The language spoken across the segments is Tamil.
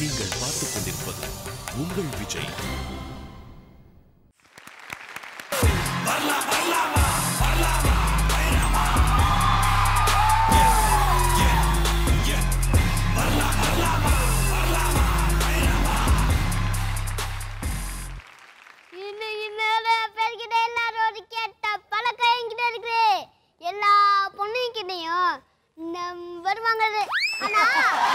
நீங்கள் பார்த்துக் கொண்டிருப்பது உங்கள் விஜய் இன்னும் இன்னொரு பேர்கிட்ட எல்லாரும் ஒரு கேட்ட பழக்கம் என்கிட்ட இருக்கு எல்லா பொண்ணுங்கிட்டையும் நம் வருவாங்க ஆனா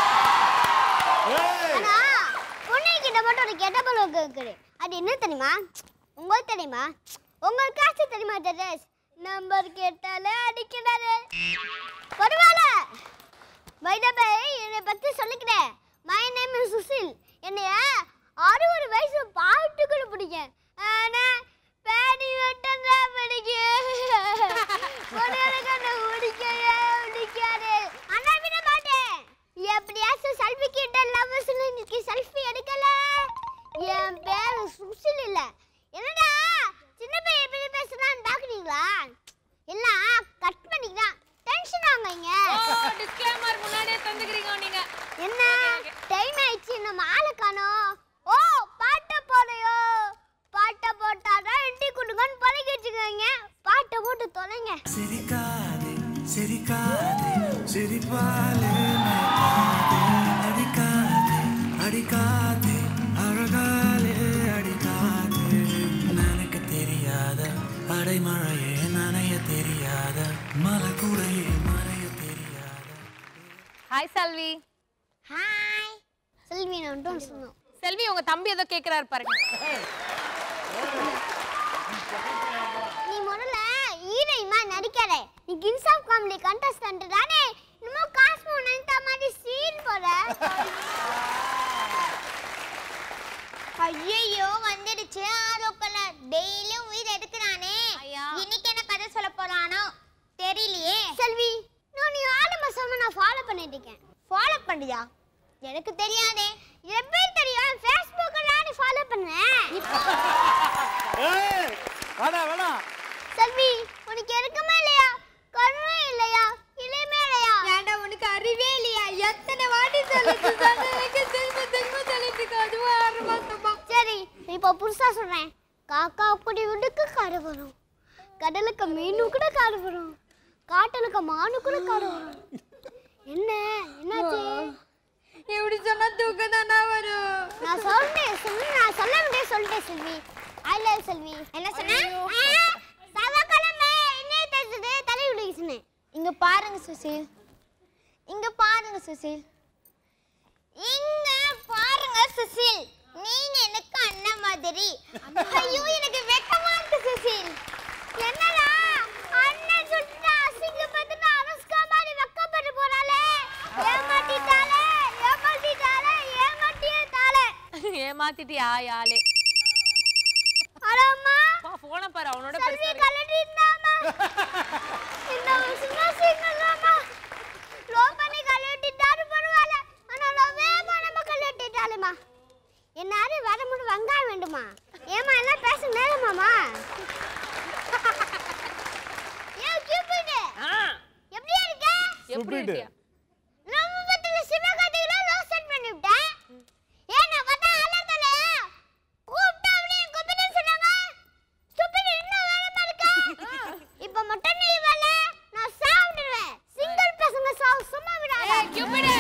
ஆனா பொண்ணுங்கிட்ட மட்டும் ஒரு கெட்ட பழக்கம் இருக்குது அது என்ன தெரியுமா உங்களுக்கு தெரியுமா உங்களுக்கு காசு தெரியுமா டெரஸ் நம்பர் கேட்டாலே அடிக்கிறாரு பரவாயில்ல வைதபை என்னை பத்தி சொல்லிக்கிறேன் மை நேம் இஸ் சுசில் என்னைய அறுபது வயசு பாட்டுக்குள்ள பிடிக்கும் ஆனா பேடி வெட்டன்ற பிடிக்கும் பொண்ணுகளுக்கு அந்த பிடிக்கவே பிடிக்காது ஆனா விட மாட்டேன் எப்படியாச்சும் செல்ஃபி கிட்ட லவ்வர்ஸ் இன்னைக்கு செல்ஃபி எடுக்கல என் பேர் சுசில் இல்ல என்னடா சின்ன பையன் எப்படி பேசுறான்னு பாக்குறீங்களா எல்லாம் கட் பண்ணிக்கலாம் டென்ஷன் ஆகுங்க டிஸ்க்ளைமர் முன்னாடியே தந்துக்கிறீங்க நீங்க என்ன டைம் ஆயிடுச்சு நம்ம ஆளை காணோம் ஓ பாட்டை போடையோ பாட்டை போட்டாதான் எட்டி கொடுங்கன்னு பழகி வச்சுக்கோங்க பாட்டை போட்டு தொலைங்க சிரிக்காதே சிரிக்காதே சிரிப்பாலே மயக்காதே அடிக்காதே அடிக்காதே அழகாலே அடிக்காதே நனைக்க தெரியாத அடைமழையே நனைய தெரியாத மலை கூடையே மறைய தெரியாத ஹாய் செல்வி ஹாய் செல்வி நான் ஒன்று சொன்னோம் செல்வி உங்க தம்பி ஏதோ கேக்குறாரு பாருங்க நீ முதல்ல ஹீரோயிமா நடிக்காத நீ கிங்ஸ் ஆஃப் காமெடி கண்டஸ்டன்ட் தானே இன்னமும் காஸ்மோ நைன்தா மாதிரி சீன் போற ஐயோ வந்துடுச்சு ஆரோக்கல டெய்லியும் உயிர் எடுக்கிறானே ஐயா. இன்னைக்கு என்ன கதை சொல்ல போறானோ தெரியலையே செல்வி நான் நீ ஆரம்ப சொன்ன நான் ஃபாலோ பண்ணிட்டு இருக்கேன் ஃபாலோ பண்ணியா எனக்கு தெரியாதே எப்படி தெரியும் ஃபேஸ்புக்கில் நீ ஃபாலோ பண்ணேன் வேணா வேணா செல்வி உனக்கு இருக்குமா இல்லையா கருணை இல்லையா இளைமே இல்லையா ஏண்டா உனக்கு அறிவே இல்லையா எத்தனை வாட்டி சொல்லிட்டு எனக்கு திரும்ப திரும்ப சொல்லிட்டு அதுவும் ஆறு மாசமா சரி இப்போ புதுசா சொல்றேன் காக்கா குடி விடுக்கு காடு வரும் கடலுக்கு மீனு கூட காடு வரும் காட்டலுக்கு மானு கூட காடு வரும் என்ன என்னாச்சு இப்படி சொன்னா தூக்கம் தானா வரும் நான் சொல்லிட்டேன் செல்வி நான் சொல்ல வேண்டிய சொல்லிட்டேன் செல்வி ஐ லவ் செல்வி என்ன சொன்ன சவக்கிழமை என்ன தெரிஞ்சது தலை விடுங்க சொன்னேன் இங்க பாருங்க சுசில் இங்க பாருங்க சுசில் இங்க பாருங்க சுசில் நீங்க எனக்கு அண்ணன் மாதிரி ஐயோ எனக்கு வெக்கமா இருக்கு சுசில் என்னடா அண்ணன் சொல்லிட்டு அசிங்கப்பட்டு அனுஷ்கா மாதிரி வெக்கப்பட்டு போறாளே ஏமாத்திட்டாளே ஏமாத்திட்டாளே ஏமாத்திட்டாளே ஏமாத்திட்டியா யாழே ஹலோ அம்மா பா போன பாரு அவனோட செல்வி பெருசா இருக்கு. கலட்டிட்டாமா இந்த வருஷமா சிங்கலாமா லோ பண்ணி கலட்டிட்டாரு பரவாயில்ல ஆனா லோவே பண்ணாம கலட்டிட்டாலுமா என்னாரு வர முடி வெங்காயம் வேண்டுமா ஏமா எல்லாம் பேச நேரமாமா ஏன் கியூபிடு ஆ, எப்படி இருக்க எப்படி இருக்கியா நம்ம பத்தில சிவகார்த்திகேயன் லோ செட் பண்ணி விட்டேன் ஏன் நான் பார்த்தா அலர்ட்டல கூப்பிட்டா அவளே கூப்பிட்டு சொன்னாங்க ஸ்டூபிட் இன்னும் வேலைமா இருக்கா இப்போ மட்டும் நீ வேலை நான் சாப்பிடுவேன் சிங்கிள் பசங்க சாவு சும்மா விடாத ஏய், கியூபிடு.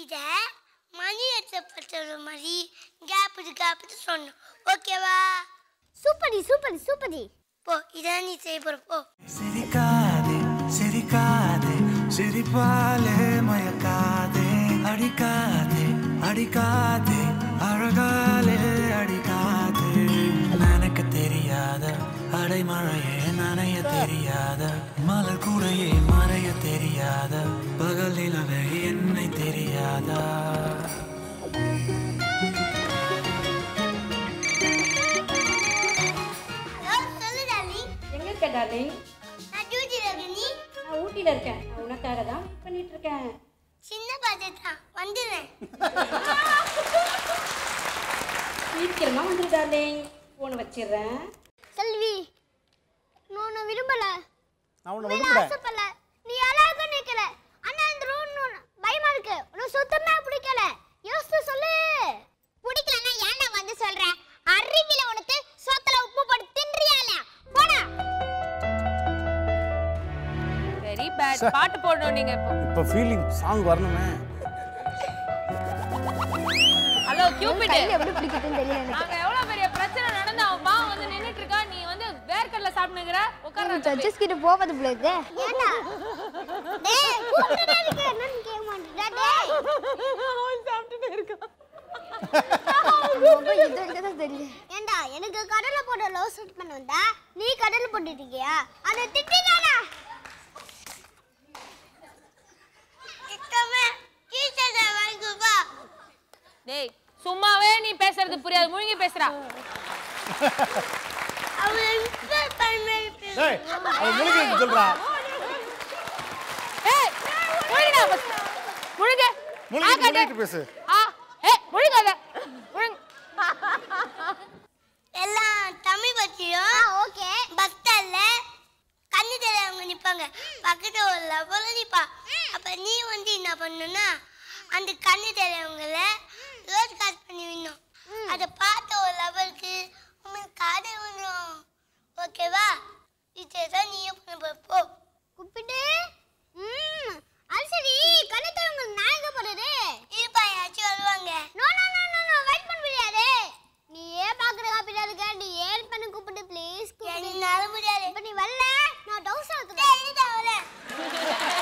இத மணி எச்சப்பட்ட மாதிரி கேப் கேப் சொன்னோம் ஓகேவா சூப்பரி சூப்பரி சூப்பரி போ இதான் நீ செய்ய போற போ சிரிக்காதே சிரிக்காதே சிரிப்பாலே மயக்காதே அடிக்காதே அடிக்காதே அழகாலே அடிக்காதே நினைக்க தெரியாத அடைமழையே நனைய தெரியாத மலர் கூடையே மறைய தெரியாத பகல் நிலவே என்னை தெரியாதா ஹலோ சொல்லு டார்லிங் எங்க இருக்க டார்லிங் நான் டியூட்டில இருக்க நீ நான் ஊட்டியில் இருக்கேன் நான் உனக்காக தான் வெயிட் பண்ணிட்டு இருக்கேன் சின்ன பட்ஜெட் தான் வந்துடுறேன் சீக்கிரமா வந்துரு டார்லிங் ஃபோனை வச்சிடுறேன் செல்வி நான் உன்னை விரும்பல நான் உன்னை உண்மையில விரும்புறேன் ஆசைப்படல நீ அழகா நிக்கல ஆனா இந்த ரூம் பயமா இருக்கு உனக்கு சுத்தமா பிடிக்கல யோசிச்சு சொல்லு பிடிக்கலன்னா ஏன்டா வந்து சொல்ற அறிவில உனக்கு சோத்துல உப்பு போட்டு தின்றியால போடா வெரி பேட் பாட்டு போடணும் நீங்க இப்போ இப்போ ஃபீலிங் சாங் வரணுமே ஹலோ கியூபிட் எப்படி பிடிக்குதுன்னு தெரியல அங்க எவ்வளவு பெரிய பிரச்சனை நடந்து அவன் பாவம் வந்து நின்னுட்டு இருக்கா நீ வந்து வேர்க்கடல சாப்பிடுங்கிற உட்கார்ற ஜட்ஜஸ் கிட்ட போவது பிளேக்கு ஏண்டா டேய் கூப்பிட்டுட்டே இருக்க என்னன்னு கேட்க மாட்டேடா டேய் அவன் சாப்பிட்டுட்டே இருக்கான் ஏண்டா எனக்கு கடலை போட்டு லவ் ஷூட் பண்ண வந்தா நீ கடலை போட்டுட்டு இருக்கியா அதை திட்டிதானா திட்டமே டீச்சர் வாங்கிப்பா டேய் சும்மாவே நீ பேசுறது புரியாது முழுங்கி பேசுறா அவளை இன்ஸ்பயர் பண்ணி டேய் அவன் முழுங்கி சொல்றா ஏய் முழுங்கடா first. முழுங்க முழுங்கி ஆ, காட்டு. முழுங்கிட்டு பேசு ஆ ஏய் முழுங்காத முழுங்க எல்லாம் தமிழ் பற்றியும் ஓகே பஸ் ஸ்டாண்ட்ல கண்ணு தெரியாதவங்க நிப்பாங்க பக்கத்துல ஒரு லவ்வல நிப்பா அப்ப நீ வந்து என்ன பண்ணணும்னா அந்த கண்ணு தெரியாதவங்கள ரோட் காட் பண்ணி விடணும் அதை பார்த்த ஒரு லவருக்கு உங்களுக்கு காதை விடணும் ஓகேவா இதுதான் நீயே பண்ண போற போ கூப்பிட்டு ம் அது சரி கண்ணு தெரியாதவங்க நான் எங்க போறது இருப்பா யாச்சும் வருவாங்க no no no no no wait பண்ண முடியாது நீ ஏன் பாக்குற காப்பியா இருக்க நீ ஏன் பண்ண கூப்பிட்டு ப்ளீஸ் என்னால முடியாது இப்ப நீ வரல நான் டவுஸ் ஆகுறேன் இல்ல வரல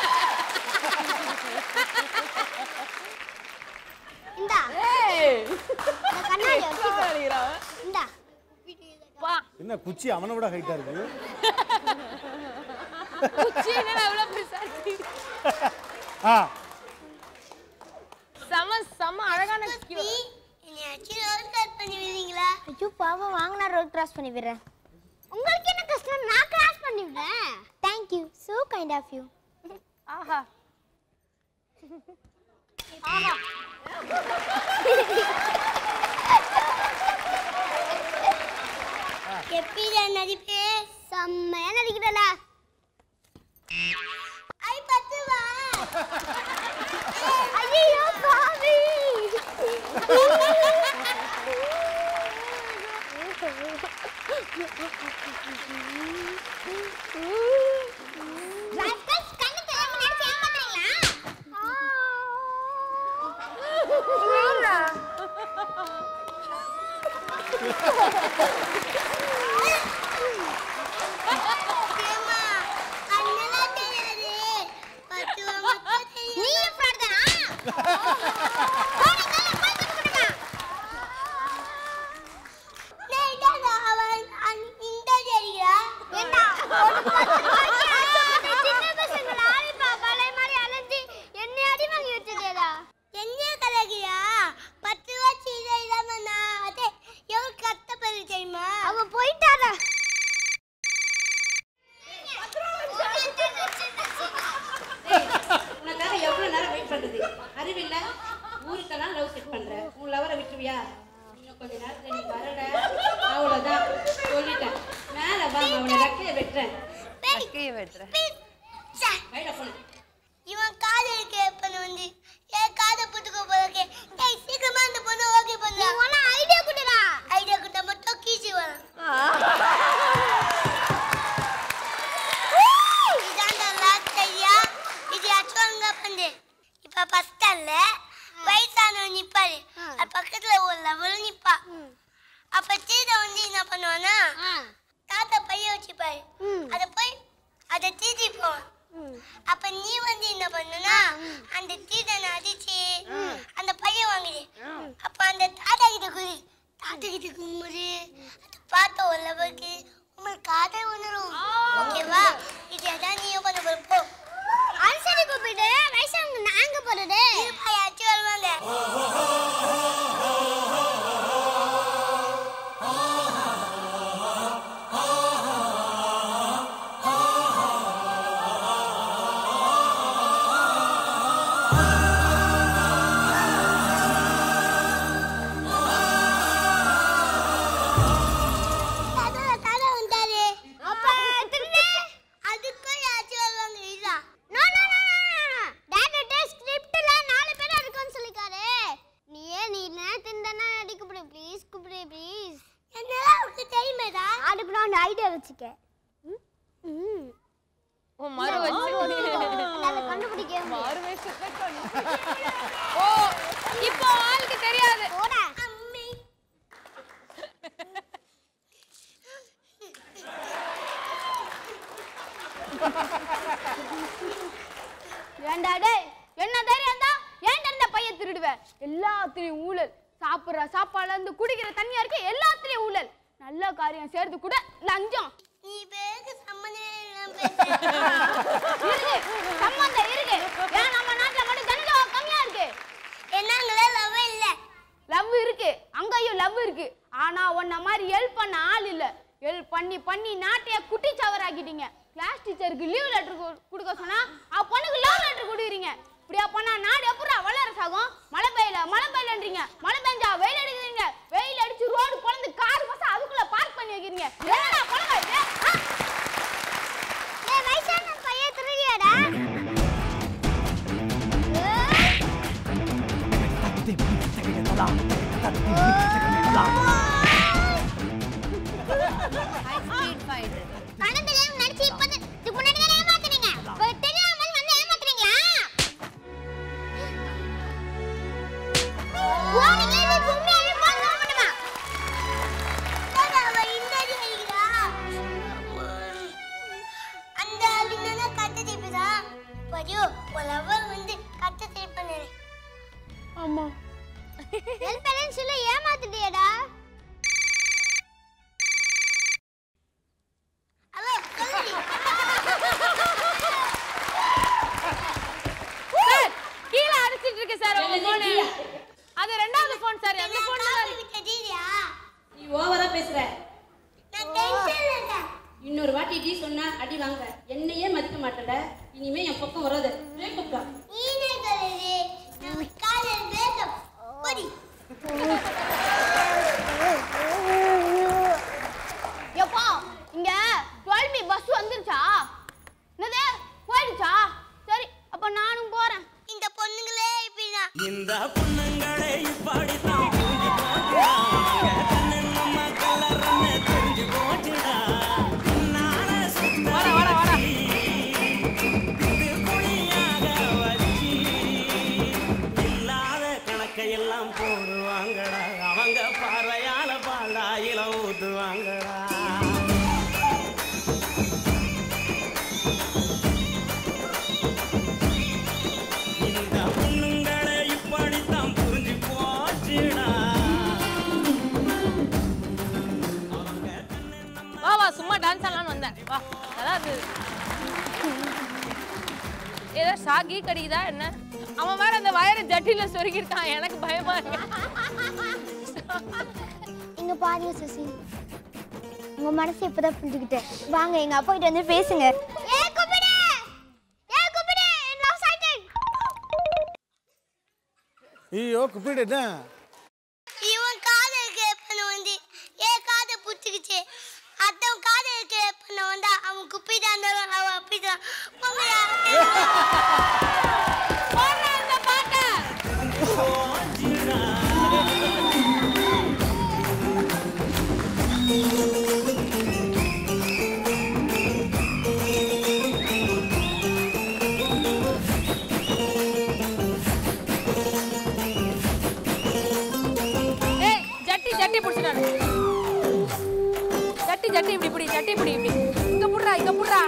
இந்தா இந்த கண்ணாடி வச்சுக்கோ இந்தா வா என்ன குச்சி அவனை விட ஹைட்டா இருக்கு குச்சி என்னடா இவ்வளவு பெருசா இருக்கு ஆ செம செம அழகான cute. என்னையாச்சும் ரோட் கிராஸ் பண்ணி விடுறீங்களா ஐயோ பாவம் வாங்க நான் ரோட் கிராஸ் பண்ணி விடுறேன் உங்களுக்கு என்ன கஷ்டம் நான் கிராஸ் பண்ணி விடுறேன் thank you so kind of you ஆஹா எப்படிடா நடிப்பு செம்மையா நடிக்கிறல ஐ பத்து வா ஐயோ பாவி ராஸ்கல்ஸ் கண்ணு தெரியாம நடிச்சு ஏமாத்துறீங்களா ஏம்மா, கண்ணெல்லாம் தெரியாது. பத்து ரூபா மட்டும் தெரியும். டேய், இந்தாடா, அவன் அந்- இந்த அடி அடிக்கிறா. ஒரு பத்து ரூபாய்க்கு ஆசைப்பட்டு சின்ன பசங்க lollipop அலை மாதிரி அலைஞ்சு என்னை அடி வாங்கி வச்சதேடா. என்னைய கலாய்க்கிறியா? பத்து ரூபா சீதை இல்லாம நான் அதே எவ்வளவு கஷ்டப்படுது தெரியுமா அவன் போயிட்டாரா உனக்காக எவ்வளோ நேரம் வெயிட் பண்ணுறது அறிவில்ல ஊருக்கெல்லாம் லவ் செட் பண்ணுற உன் லவரை விட்டுருவியா இன்னும் கொஞ்ச நேரத்தில் நீ வரல அவ்வளோதான் சொல்லிட்டேன் மேலே வா அவனை ரெக்கையை வெட்டுறேன் கையை வெட்டுறேன் கையில் போன இவன் காது இருக்க பொண்ணு வந்து ஏன் காதை புட்டுக்க போறக்கே டேய் சீக்கிரமா அந்த பொண்ணு ஓகே பண்ணு நீ ஒண்ணு ஐடியா குடுடா ஐடியா குட்ட மட்டும் கீசி வரும் இதான் லாஸ்ட் ஐடியா இது அச்சுவங்க பண்ணு இப்ப ஃபர்ஸ்ட் அல்ல பக்கத்துல வயசானவன் நிப்பாரு அது பக்கத்துல ஒரு லவலும் நிப்பா அப்ப தீத வந்து என்ன பண்ணுவானா தாத்தா பைய வச்சுப்பாரு அத போய் அத தீதி போவான் அப்ப நீ வந்து என்ன பண்ணுனா அந்த தீதனை அடிச்சு அந்த பைய வாங்குது அப்ப அந்த தாத்தா கிட்ட குதி தாத்தா கிட்ட கும்பிடு அதை பார்த்த ஒரு லெவலுக்கு உங்களுக்கு காதை வந்துடும் ஓகேவா இது எதான் நீயும் பண்ண போற போ அரசடி கூப்பிட்டு வயசானவங்க நாங்க போறது யாச்சும் வருவாங்க தாத்தா தாத்தா வந்தாரு அப்ப திருடு அதுக்கும் யாச்சும் வருவாங்க இல்லா நோ நோ நோ டாடா ஸ்கிரிப்ட்ல நாலு பேர் இருக்குன்னு சொல்லிக்காரு நீ ஏன் நீ நேத்து தானே அடி கூப்பிடு ப்ளீஸ் கூப்பிடு ப்ளீஸ் என்னலாம் உனக்கு தெரியுமேடா அதுக்கு நான் அந்த ஐடியா வச்சுக்க ம், ம். உன் மறு வச்சு அதை கண்டுபிடிக்க மறு வேஷத்துல கொண்டு. ஓ இப்போ ஆளுக்கு தெரியாது போடா அம்மி ஏண்டா டேய் என்ன தைரியம் தான் ஏன்டா இந்த பையன் திருடுவேன் எல்லாத்துலயும் ஊழல் சாப்பிடுற சாப்பாடுல இருந்து குடிக்கிற தண்ணியா இருக்கு எல்லாத்துலயும் ஊழல் நல்ல காரியம் சேர்த்து கூட லஞ்சம் நீ பேருக்கு சம்மந்தமே இல்லாம பேசுற இருக்கு சம்பந்தம் இருக்கு ஏன் நம்ம நாட்டுல மட்டும் தனிஜம் கம்மியா இருக்கு என்னங்களே லவ் இல்ல லவ் இருக்கு அங்கேயும் லவ் இருக்கு ஆனா உன்ன மாதிரி ஹெல்ப் பண்ண ஆள் இல்ல ஹெல்ப் பண்ணி பண்ணி நாட்டைய குட்டி சவராக்கிட்டீங்க கிளாஸ் டீச்சருக்கு லீவ் லெட்டர் கொடுக்க சொன்னா அவ பொண்ணுக்கு லவ் லெட்டர் கொடுக்குறீங்க இப்படியா பண்ணா நாடு எப்படா வளர சாகும் மழை பெய்யல மழை பெய்யலன்றீங்க மழை பெஞ்சா வெயில் அடிக்கிறீங்க வெயில் அடிச்சு ரோடு பொழந்து கார் பஸ் அதுக்குள்ள பார்க் பண்ணி வைக்கிறீங்க என்னடா பொழங்க இது? ஆ? ஏய் வயசான பையன் திருடியாடா பணம் தெரியாம நடிச்சு இப்ப இதுக்கு முன்னாடி தானே ஏமாத்துனீங்க இப்ப தெரியாமல் வந்து ஏமாத்துறீங்களா போனீங்க இது உண்மையாவே போன் பண்ணுமா அவ இந்த அடி அடிக்கிறா அந்த அடினா கட்ட திருப்பிதா பரியோ லவர் வந்து கட்ட திருப்பினே ஆமா ஹெல்ப் பண்ணேன்னு சொல்லி ஏமாத்திட்டியடா ஹலோ சொல்லி சார் கீழே அடிச்சிட்டு இருக்கு சார் உங்க போனு அது ரெண்டாவது போன் சார் அந்த போன் தெரியா நீ ஓவரா பேசுற நான் டென்ஷன்ல இருக்கேன் இன்னொரு வாட்டி டீ சொன்னா அடி வாங்க என்னையே மதிக்க மாட்டல இனிமே என் பக்கம் வராது பிரேக்கப் தான் நீனே சொல்லுது நம்ம காலையில் பேச போடி எப்பா இங்க 12 பி பஸ் வந்துருச்சா என்னது போயிடுச்சா சரி அப்ப நானும் போறேன் இந்த பொண்ணுங்களே இப்படிதான் இந்த பொண்ணுங்களே இப்படித்தான் புரிஞ்சு போச்சுடா கண்ணு நம்ம கலர்னு தெரிஞ்சு போச்சுடா நான சுத்த வாடா வாடா வாடா இது குழியாக வச்சு இல்லாத கணக்கையெல்லாம் போடுவாங்கடா அவங்க பார்வையால பாலாயில ஊத்துவாங்கடா இந்த பொண்ணுங்களே இப்படித்தான் புரிஞ்சு போச்சுடா வா வா சும்மா டான்ஸ் ஆடலாம்னு வந்தேன் வா அதாவது ஏதோ ஷாக்கி கடிக்குதா என்ன அவன் வேற அந்த வயரை ஜட்டில சொருகிருக்கான் எனக்கு பயமா இருக்கு இங்க பாருங்க சசி உங்க மனசு இப்பதான் புரிஞ்சுக்கிட்டேன் வாங்க எங்க அப்பா கிட்ட வந்து பேசுங்க ஏ கூப்பிடு ஏ கூப்பிடு லவ் சைட்டட் ஐயோ குப்பிட்டு என்ன இவன் காதல் கேப்பன வந்து ஏன் காதை புடிச்சுக்கிச்சு அத்தவன் காதல் கேப்பன வந்தா அவன் குப்பிதான் இருந்தாலும் அவன் அப்படிதான் போங்கயா போடுறா இந்த பாட்டை இந்த ஜட்டி பிடிச்சிட்டாரு ஜட்டி ஜட்டி இப்படி இப்படி ஜட்டி இப்படி இப்படி இங்க புடுறா இங்க புடுறா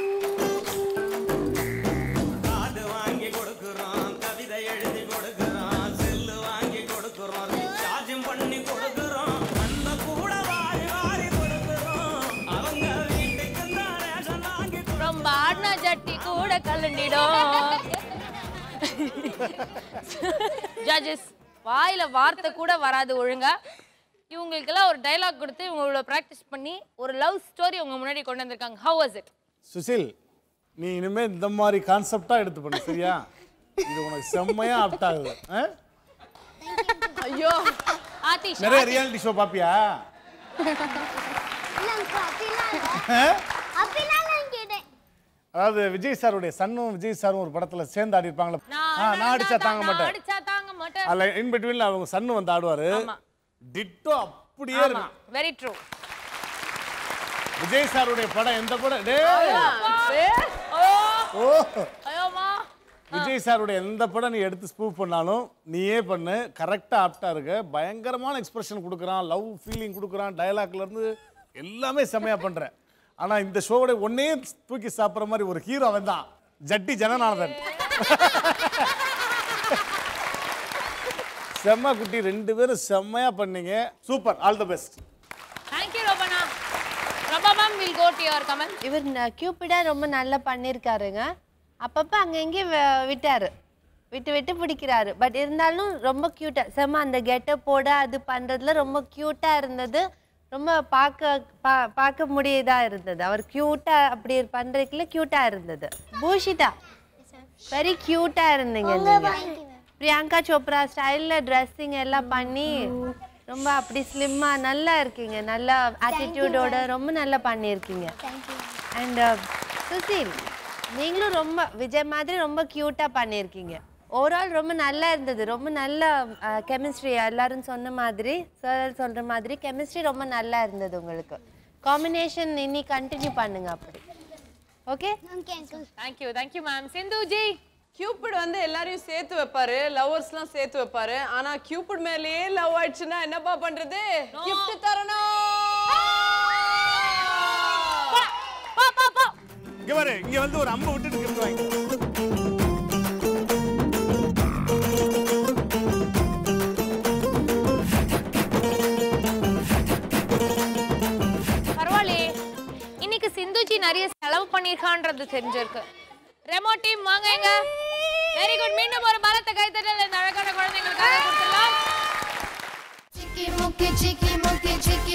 காது வாங்கி கொடுக்குறோம் கவிதை எழுதி கொடுக்குறோம் செல்லு வாங்கி கொடுக்குறோம் சார்ஜும் பண்ணி கொடுக்குறோம் அந்த கூட வாரி வாரி கொடுக்குறோம் அவங்க வீட்டுக்கு தான் ரேஷன் வாங்கி ரொம்ப ஆடின ஜட்டி கூட கலண்டிடும் ஜட்ஜஸ் வாயில வார்த்தை கூட வராது ஒழுங்கா இவங்களுக்கெல்லாம் ஒரு டைலாக் கொடுத்து இவங்களோட ப்ராக்டிஸ் பண்ணி ஒரு லவ் ஸ்டோரி உங்க முன்னாடி கொண்டு வந்திருக்காங்க ஹவ் வாஸ் இட் சுசில் நீ இனிமே இந்த மாதிரி கான்செப்டா எடுத்து பண்ணு சரியா இது உனக்கு செம்மையா ஆப்ட் ஆகுது ஆ? ஐயோ ஆதிஷ் நிறைய ரியாலிட்டி ஷோ பாப்பியா இல்லைங்க அப்படிலாம் இல்லை ஆ? அப்படிலாம் நான் கேட்டேன் அதாவது விஜய் சாருடைய சன்னும் விஜய் சாரும் ஒரு படத்துல சேர்ந்து ஆடி இருப்பாங்களே ஆ, நான் அடிச்சா தாங்க மாட்டேன் அடிச்சா தாங்க மாட்டேன் அதுல இன் பிட்வீன்ல அவங்க சன்னு வந்து ஆடுவாரு ஆமா. டிட்டோ அப்படியே ஆமா இருக்கும் வெரி ட்ரூ விஜய் சாருடைய படம் எந்த படம் டேய் ஓ ஓ ஐயோமா விஜய் சாருடைய எந்த படம் நீ எடுத்து ஸ்பூஃப் பண்ணாலும் நீயே பண்ணு கரெக்டாக ஆப்டா இருக்க பயங்கரமான எக்ஸ்பிரஷன் கொடுக்குறான் லவ் ஃபீலிங் கொடுக்குறான் டயலாக்ல இருந்து எல்லாமே செம்மையா பண்ற ஆனா இந்த ஷோவோட ஒன்னே தூக்கி சாப்பிட்ற மாதிரி ஒரு ஹீரோ அவன் தான் ஜட்டி ஜனநாதன் செம்ம குட்டி ரெண்டு பேரும் செம்மையா பண்ணீங்க super all the best thank you ரோபனா ரோபா ma'am will go to your comment இவர் கியூப்பிடா ரொம்ப நல்லா பண்ணியிருக்காருங்க அப்பப்போ அங்கங்கே விட்டாரு விட்டு விட்டு பிடிக்கிறாரு பட் இருந்தாலும் ரொம்ப க்யூட்டாக செம்ம அந்த கெட்டப்போட அது பண்ணுறதுல ரொம்ப க்யூட்டாக இருந்தது ரொம்ப பார்க்க பா பார்க்க முடியதாக இருந்தது அவர் க்யூட்டாக அப்படி பண்ணுறதுக்குள்ள க்யூட்டாக இருந்தது பூஷிதா வெரி க்யூட்டாக இருந்தீங்க நீங்கள் பிரியங்கா சோப்ரா ஸ்டைலில் ட்ரெஸ்ஸிங் எல்லாம் பண்ணி ரொம்ப அப்படி ஸ்லிம்மாக நல்லா இருக்கீங்க நல்லா ஆட்டிடியூடோட ரொம்ப நல்லா பண்ணியிருக்கீங்க அண்ட் சுசீல் நீங்களும் ரொம்ப விஜய் மாதிரி ரொம்ப க்யூட்டாக பண்ணியிருக்கீங்க ஓவரால் ரொம்ப நல்லா இருந்தது ரொம்ப நல்ல கெமிஸ்ட்ரி எல்லாரும் சொன்ன மாதிரி சார் சொல்கிற மாதிரி கெமிஸ்ட்ரி ரொம்ப நல்லா இருந்தது உங்களுக்கு காம்பினேஷன் இனி கண்டினியூ பண்ணுங்க அப்படி okay okay uncle thank you thank you ma'am Sindhu ji cupid வந்து எல்லாரையும் சேர்த்து வைப்பாரு லவர்ஸ்லாம் சேர்த்து வைப்பாரு ஆனா கியூபிட் மேலேயே லவ் ஆயிடுச்சுன்னா என்னப்பா பண்றது கிஃப்ட் தரணும் போ போ போ இங்க பாரு இங்க வந்து ஒரு அம்பை விட்டுட்டு gift வாங்கி பரவாயில்லையே இன்னைக்கு சிந்துஜி நிறைய செலவு பண்ணிருக்கான்றது தெரிஞ்சிருக்கு ரெமோ டீம் வாங்க எங்க வெரி குட் மீண்டும் ஒரு பலத்த கைத்தட்டல் இந்த அழகான குழந்தைங்களுக்காக கொடுத்துடலாம் Chicky, monkey, chicky, monkey, chicky.